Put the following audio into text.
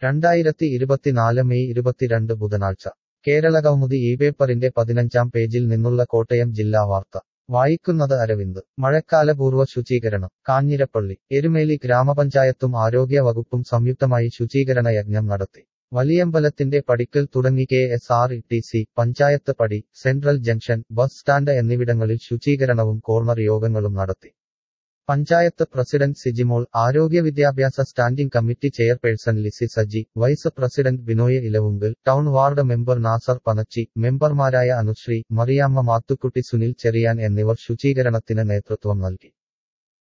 രണ്ടായിരത്തി ഇരുപത്തിനാല് മെയ് ഇരുപത്തിരണ്ട് ബുധനാഴ്ച കേരള കൗമുദി ഈ പേപ്പറിന്റെ പതിനഞ്ചാം പേജിൽ നിന്നുള്ള കോട്ടയം ജില്ലാ വാർത്ത വായിക്കുന്നത് അരവിന്ദ് മഴക്കാലപൂർവ്വ ശുചീകരണം കാഞ്ഞിരപ്പള്ളി എരുമേലി ഗ്രാമപഞ്ചായത്തും ആരോഗ്യ വകുപ്പും സംയുക്തമായി ശുചീകരണ യജ്ഞം നടത്തി വലിയമ്പലത്തിന്റെ പടിക്കൽ തുടങ്ങി K S R E T C panchayat പടി സെൻട്രൽ ജംഗ്ഷൻ ബസ് സ്റ്റാൻഡ് എന്നിവിടങ്ങളിൽ ശുചീകരണവും കോർണർ യോഗങ്ങളും നടത്തി പഞ്ചായത്ത് പ്രസിഡന്റ് സിജിമോൾ ആരോഗ്യ വിദ്യാഭ്യാസ standing committee chairperson Lissy Saji vice president Binoy Elavunkal town ward member Nasar Panachi മെമ്പർമാരായ അനുശ്രീ മറിയാമ്മ മാത്തുക്കുട്ടി സുനിൽ ചെറിയാൻ എന്നിവർ ശുചീകരണത്തിന് നേതൃത്വം നൽകി